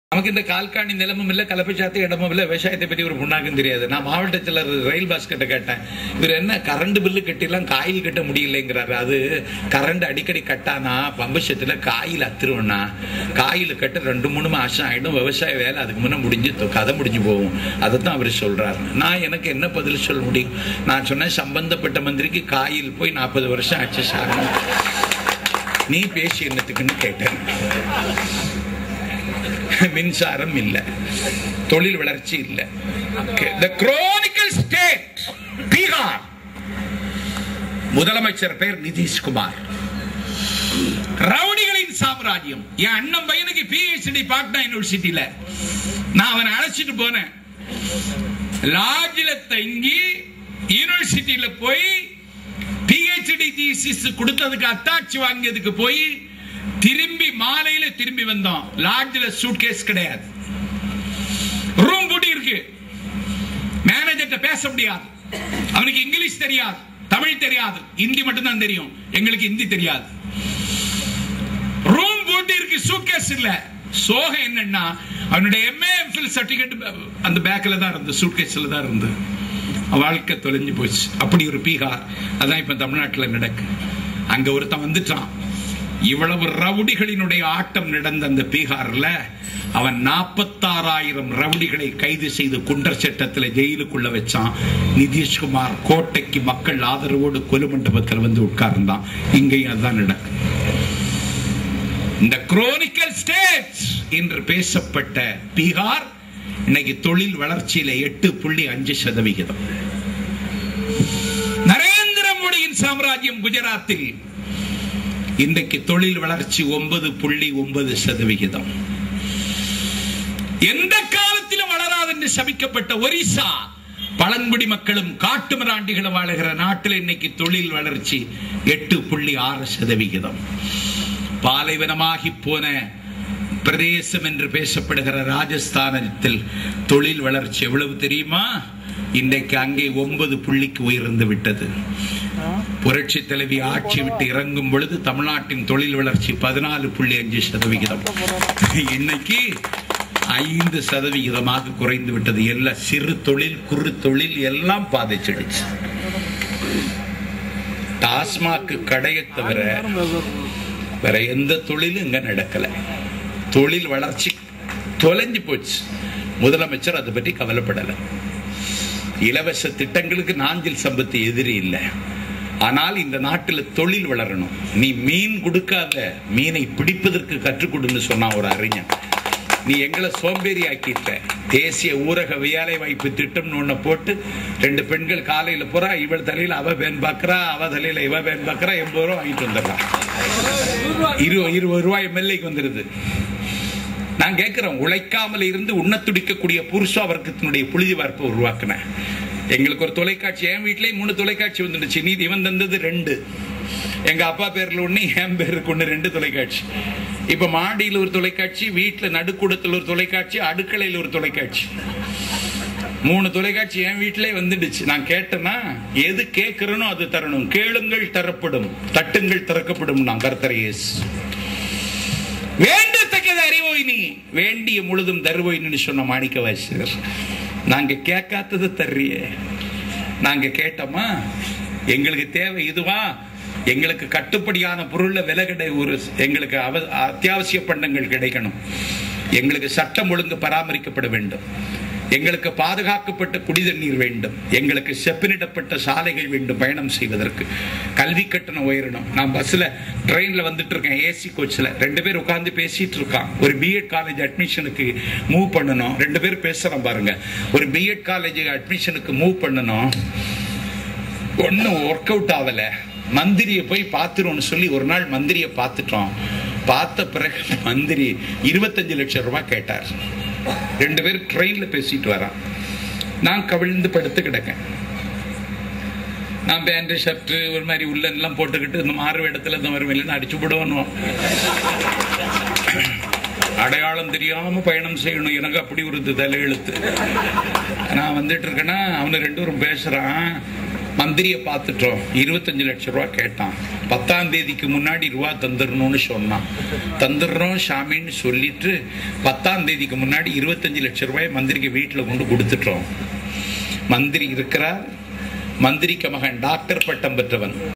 நமக்கு இந்த கால்காணி நிலமும் இல்ல கலப்பை சாத்தி இடமும் இல்ல விவசாயத்தை பற்றி ஒரு புண்ணாக்கும் தெரியாது நான் மாவட்ட சிலர் ரயில் பாஸ் கிட்ட கேட்டேன் இவர் என்ன கரண்ட் பில்லு கட்டிலாம் காயில் கட்ட முடியலைங்கிறாரு அது கரண்ட் அடிக்கடி கட்டானா பம்புஷத்துல காயில் அத்துருவனா காயில் கட்ட ரெண்டு மூணு மாசம் ஆயிடும் விவசாய வேலை அதுக்கு முன்ன முடிஞ்சு தொ- கதை முடிஞ்சு போகும் அதைத்தான் அவர் சொல்றாரு நான் எனக்கு என்ன பதில் சொல்ல முடியும் நான் சொன்னேன் சம்பந்தப்பட்ட மந்திரிக்கு காயில் போய் நாற்பது வருஷம் ஆச்சு சார் நீ பேசி என்னத்துக்குன்னு கேட்டேன் மின்சாரம் இல்ல தொழில் வளர்ச்சி இல்ல த குரோனிக்கல் ஸ்டேட் பீகார் முதலமைச்சர் பெயர் நிதிஷ்குமார் ரவுடிகளின் சாம்ராஜ்யம் என் அண்ணன் பையனுக்கு பிஹெச்டி பாட்னா யூனிவர்சிட்டியில நான் அவனை அழைச்சிட்டு போனேன் லாட்ஜில் தங்கி யூனிவர்சிட்டியில போய் பிஹெச்டி தீசிஸ் கொடுத்ததுக்கு அத்தாட்சி வாங்கியதுக்கு போய் திரும்பி மாலையில திரும்பி வந்தோம் லாட்ஜில் சூட்கேஸ் கிடையாது ரூம் பூட்டி இருக்கு மேனேஜர்கிட்ட பேச முடியாது அவனுக்கு இங்கிலீஷ் தெரியாது தமிழ் தெரியாது ஹிந்தி மட்டும்தான் தெரியும் எங்களுக்கு ஹிந்தி தெரியாது ரூம் பூட்டி இருக்கு சூட்கேஸ் இல்ல சோகம் என்னன்னா அவனுடைய எம்ஏ எம்ஃபில் சர்டிபிகேட் அந்த பேக்ல தான் இருந்து சூட்கேஸ்ல தான் இருந்து அவன் வாழ்க்கை தொலைஞ்சு போச்சு அப்படி ஒரு பீகார் அதான் இப்ப தமிழ்நாட்டுல நடக்கு அங்க ஒருத்தன் வந்துட்டான் இவ்வளவு ரவுடிகளினுடைய ஆட்டம் நடந்த அந்த பீகார்ல அவன் நாற்பத்தாறாயிரம் ரவுடிகளை கைது செய்து குண்டர் சட்டத்தில் ஜெயிலுக்குள்ள வச்சான் நிதிஷ்குமார் கோட்டைக்கு மக்கள் ஆதரவோடு கொலு மண்டபத்தில் வந்து உட்கார்ந்தான் இங்கேயும் அதுதான் நடக்கும் இந்த குரோனிக்கல் ஸ்டேட் என்று பேசப்பட்ட பீகார் இன்னைக்கு தொழில் வளர்ச்சியில எட்டு புள்ளி அஞ்சு சதவிகிதம் நரேந்திர மோடியின் சாம்ராஜ்யம் குஜராத்தில் இன்றைக்கு தொழில் வளர்ச்சி ஒன்பது புள்ளி ஒன்பது சதவிகிதம் எந்த காலத்திலும் வளராது என்று சபிக்கப்பட்ட ஒரிசா பழங்குடி மக்களும் காட்டுமிராண்டிகளும் வாழுகிற நாட்டில் இன்னைக்கு தொழில் வளர்ச்சி எட்டு புள்ளி ஆறு சதவிகிதம் பாலைவனமாகி போன பிரதேசம் என்று பேசப்படுகிற ராஜஸ்தானத்தில் தொழில் வளர்ச்சி எவ்வளவு தெரியுமா இன்றைக்கு அங்கே ஒன்பது புள்ளிக்கு உயர்ந்து விட்டது புரட்சி தலைவி ஆட்சி விட்டு இறங்கும் பொழுது தமிழ்நாட்டின் தொழில் வளர்ச்சி பதினாலு புள்ளி அஞ்சு சதவிகிதம் இன்னைக்கு ஐந்து சதவிகிதமாக குறைந்து விட்டது எல்லா சிறு தொழில் குறு தொழில் எல்லாம் பாதிச்சிடுச்சு டாஸ்மாக் கடையை தவிர வேற எந்த தொழிலும் இங்க நடக்கல தொழில் வளர்ச்சி தொலைஞ்சு போச்சு முதலமைச்சர் அதை பற்றி கவலைப்படல இலவச திட்டங்களுக்கு நாஞ்சில் சம்பத்து எதிரி இல்லை ஆனால் இந்த நாட்டில் தொழில் வளரணும் நீ மீன் கொடுக்காத மீனை பிடிப்பதற்கு கற்றுக் கொடுன்னு சொன்னான் ஒரு அறிஞன் நீ எங்களை சோம்பேறி ஆக்கிட்ட தேசிய ஊரக வேலை வாய்ப்பு திட்டம்னு ஒண்ணு போட்டு ரெண்டு பெண்கள் காலையில போறா இவள் தலையில அவ பேன் பாக்குறா அவ தலையில இவ பேன் பாக்குறா எண்பது ரூபா வாங்கிட்டு வந்துடுறான் இரு இருபது ரூபாய் எம்எல்ஏக்கு வந்துருது நான் கேட்கிறேன் உழைக்காமல் இருந்து உண்ண துடிக்கக்கூடிய புருஷா வர்க்கத்தினுடைய புழுதி வார்ப்பை உருவாக்குனேன் எங்களுக்கு ஒரு தொலைக்காட்சி என் வீட்லயே மூணு தொலைக்காட்சி வந்துடுச்சு நீதி இவன் தந்தது ரெண்டு எங்க அப்பா பேர்ல ஒண்ணு என் பேருக்கு ஒண்ணு ரெண்டு தொலைக்காட்சி இப்ப மாடியில் ஒரு தொலைக்காட்சி வீட்டுல நடுக்கூடத்தில் ஒரு தொலைக்காட்சி அடுக்கலையில் ஒரு தொலைக்காட்சி மூணு தொலைக்காட்சி என் வீட்டிலே வந்துடுச்சு நான் கேட்டேன்னா எது கேட்கிறனோ அது தரணும் கேளுங்கள் தரப்படும் தட்டுங்கள் திறக்கப்படும் நான் கர்த்தரையேஸ் வேண்டத்தக்கது அறிவோய் நீ வேண்டிய முழுதும் தருவோய்னு சொன்ன மாணிக்க வாசகர் நாங்க கேட்காதது தர்றியே நாங்க கேட்டோமா எங்களுக்கு தேவை இதுவா எங்களுக்கு கட்டுப்படியான பொருள்ல விலை கிடை ஒரு எங்களுக்கு அவ அத்தியாவசிய பண்டங்கள் கிடைக்கணும் எங்களுக்கு சட்டம் ஒழுங்கு பராமரிக்கப்பட வேண்டும் எங்களுக்கு பாதுகாக்கப்பட்ட குடி தண்ணீர் வேண்டும் எங்களுக்கு செப்பனிடப்பட்ட சாலைகள் வேண்டும் பயணம் செய்வதற்கு கல்வி கட்டணம் உயரணும் நான் பஸ்ல ட்ரெயின்ல வந்துட்டு இருக்கேன் ஏசி கோச்ல ரெண்டு பேர் உட்கார்ந்து பேசிட்டு இருக்கான் ஒரு பிஎட் காலேஜ் அட்மிஷனுக்கு மூவ் பண்ணணும் ரெண்டு பேர் பேசுறோம் பாருங்க ஒரு பிஎட் காலேஜ் அட்மிஷனுக்கு மூவ் பண்ணணும் ஒன்றும் ஒர்க் அவுட் ஆகல மந்திரியை போய் பார்த்துருவோம்னு சொல்லி ஒரு நாள் மந்திரியை பார்த்துட்டோம் பார்த்த பிறகு மந்திரி இருபத்தஞ்சு லட்சம் ரூபாய் கேட்டார் ரெண்டு பேரும் ட்ரெயின்ல பேசிட்டு வரான் நான் கவிழ்ந்து படுத்து கிடக்கேன் நான் பேண்ட் ஷர்ட் ஒரு மாதிரி உள்ளெல்லாம் போட்டுக்கிட்டு இந்த மாறு இடத்துல இந்த மாதிரி இல்லைன்னு அடிச்சு விடுவோம் அடையாளம் தெரியாம பயணம் செய்யணும் எனக்கு அப்படி ஒரு தலையெழுத்து நான் வந்துட்டு இருக்கேன்னா அவனு ரெண்டு பேரும் பேசுறான் மந்திரியை பார்த்துட்டோம் இருபத்தஞ்சு லட்சம் ரூபா கேட்டான் பத்தாம் தேதிக்கு முன்னாடி ரூபா தந்துடணும்னு சொன்னான் தந்துடுறோம் சாமின்னு சொல்லிட்டு பத்தாம் தேதிக்கு முன்னாடி இருபத்தஞ்சு லட்சம் ரூபாய் மந்திரிக்கு வீட்டில் கொண்டு கொடுத்துட்டோம் மந்திரி இருக்கிறார் மந்திரிக்க மகன் டாக்டர் பட்டம் பெற்றவன்